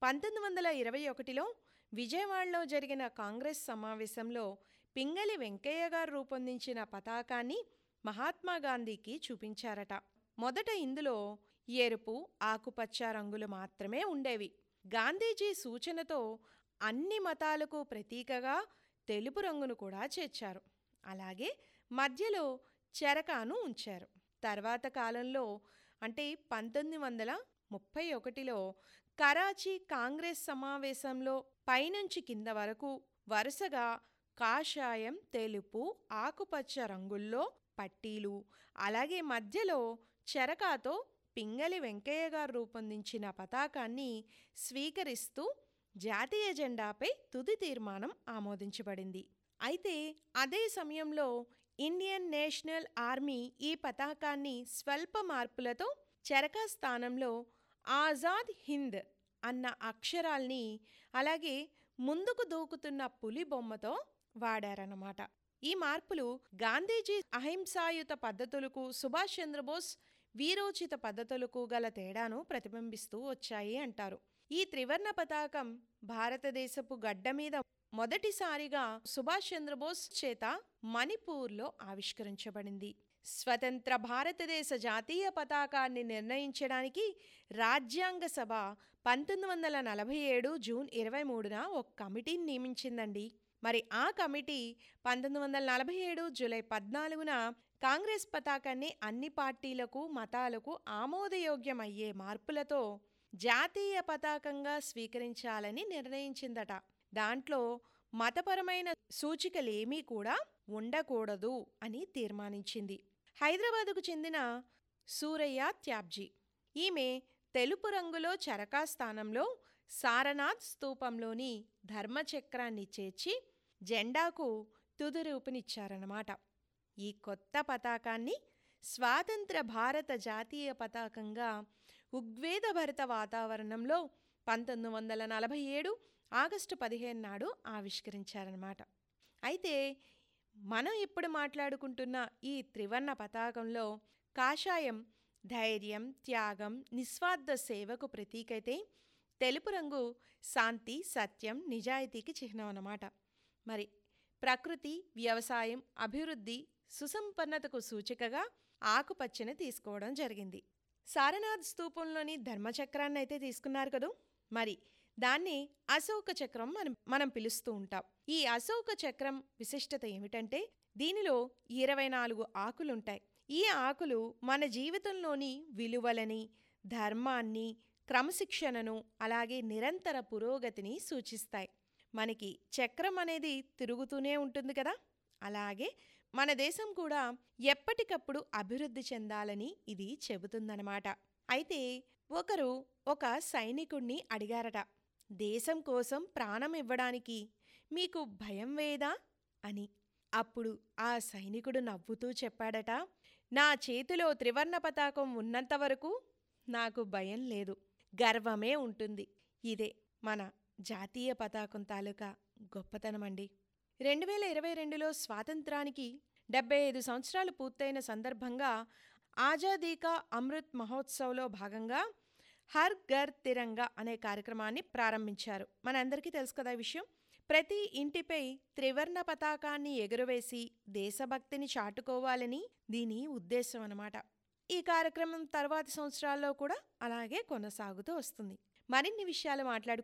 పంతొమ్మిది వందల ఇరవై ఒకటిలో విజయవాడలో జరిగిన కాంగ్రెస్ సమావేశంలో పింగళి వెంకయ్య గారు రూపొందించిన పతాకాన్ని మహాత్మా గాంధీకి చూపించారట మొదట ఇందులో ఎరుపు ఆకుపచ్చ రంగులు మాత్రమే ఉండేవి గాంధీజీ సూచనతో అన్ని మతాలకు ప్రతీకగా తెలుపు రంగును కూడా చేర్చారు అలాగే మధ్యలో చెరకాను ఉంచారు తర్వాత కాలంలో అంటే పంతొమ్మిది వందల ముప్పై ఒకటిలో కరాచీ కాంగ్రెస్ సమావేశంలో పైనుంచి కింద వరకు వరుసగా కాషాయం తెలుపు ఆకుపచ్చ రంగుల్లో పట్టీలు అలాగే మధ్యలో చెరకాతో పింగళి వెంకయ్య గారు రూపొందించిన పతాకాన్ని స్వీకరిస్తూ జాతీయ జెండాపై తుది తీర్మానం ఆమోదించబడింది అయితే అదే సమయంలో ఇండియన్ నేషనల్ ఆర్మీ ఈ పతాకాన్ని స్వల్ప మార్పులతో చెరకా స్థానంలో ఆజాద్ హింద్ అన్న అక్షరాల్ని అలాగే ముందుకు దూకుతున్న పులి బొమ్మతో వాడారన్నమాట ఈ మార్పులు గాంధీజీ అహింసాయుత పద్ధతులకు సుభాష్ చంద్రబోస్ వీరోచిత పద్ధతులకు గల తేడాను ప్రతిబింబిస్తూ వచ్చాయి అంటారు ఈ త్రివర్ణ పతాకం భారతదేశపు గడ్డ మీద మొదటిసారిగా సుభాష్ చంద్రబోస్ చేత మణిపూర్లో ఆవిష్కరించబడింది స్వతంత్ర భారతదేశ జాతీయ పతాకాన్ని నిర్ణయించడానికి రాజ్యాంగ సభ పంతొమ్మిది వందల నలభై ఏడు జూన్ ఇరవై మూడున ఒక కమిటీని నియమించిందండి మరి ఆ కమిటీ పంతొమ్మిది వందల నలభై ఏడు జూలై పద్నాలుగున కాంగ్రెస్ పతాకాన్ని అన్ని పార్టీలకు మతాలకు ఆమోదయోగ్యమయ్యే మార్పులతో జాతీయ పతాకంగా స్వీకరించాలని నిర్ణయించిందట దాంట్లో మతపరమైన సూచికలేమీ కూడా ఉండకూడదు అని తీర్మానించింది హైదరాబాదుకు చెందిన సూరయ్య త్యాబ్జీ ఈమె తెలుపు రంగులో చరకా స్థానంలో సారనాథ్ స్తూపంలోని ధర్మచక్రాన్ని చేర్చి జెండాకు తుది రూపునిచ్చారన్నమాట ఈ కొత్త పతాకాన్ని స్వాతంత్ర భారత జాతీయ పతాకంగా ఉద్వేదభరిత వాతావరణంలో పంతొమ్మిది వందల నలభై ఏడు ఆగస్టు పదిహేను నాడు ఆవిష్కరించారన్నమాట అయితే మనం ఇప్పుడు మాట్లాడుకుంటున్న ఈ త్రివర్ణ పతాకంలో కాషాయం ధైర్యం త్యాగం నిస్వార్థ సేవకు ప్రతీకైతే తెలుపు రంగు శాంతి సత్యం నిజాయితీకి చిహ్నం అన్నమాట మరి ప్రకృతి వ్యవసాయం అభివృద్ధి సుసంపన్నతకు సూచికగా ఆకుపచ్చని తీసుకోవడం జరిగింది సారనాథ్ స్తూపంలోని ధర్మచక్రాన్ని అయితే తీసుకున్నారు కదూ మరి దాన్ని అశోక చక్రం మనం మనం పిలుస్తూ ఉంటాం ఈ అశోక చక్రం విశిష్టత ఏమిటంటే దీనిలో ఇరవై నాలుగు ఆకులుంటాయి ఈ ఆకులు మన జీవితంలోని విలువలని ధర్మాన్ని క్రమశిక్షణను అలాగే నిరంతర పురోగతిని సూచిస్తాయి మనకి చక్రం అనేది తిరుగుతూనే ఉంటుంది కదా అలాగే మన దేశం కూడా ఎప్పటికప్పుడు అభివృద్ధి చెందాలని ఇది చెబుతుందన్నమాట అయితే ఒకరు ఒక సైనికుణ్ణి అడిగారట దేశం కోసం ప్రాణం ఇవ్వడానికి మీకు భయం వేదా అని అప్పుడు ఆ సైనికుడు నవ్వుతూ చెప్పాడట నా చేతిలో త్రివర్ణ పతాకం ఉన్నంత వరకు నాకు భయం లేదు గర్వమే ఉంటుంది ఇదే మన జాతీయ పతాకం తాలూకా గొప్పతనమండి రెండు వేల ఇరవై రెండులో స్వాతంత్రానికి డెబ్బై ఐదు సంవత్సరాలు పూర్తయిన సందర్భంగా ఆజాదీ కా అమృత్ మహోత్సవ్లో భాగంగా హర్ ఘర్ తిరంగా అనే కార్యక్రమాన్ని ప్రారంభించారు మనందరికీ తెలుసు కదా ఈ విషయం ప్రతి ఇంటిపై త్రివర్ణ పతాకాన్ని ఎగురవేసి దేశభక్తిని చాటుకోవాలని దీని ఉద్దేశం అన్నమాట ఈ కార్యక్రమం తర్వాతి సంవత్సరాల్లో కూడా అలాగే కొనసాగుతూ వస్తుంది మరిన్ని విషయాలు మాట్లాడు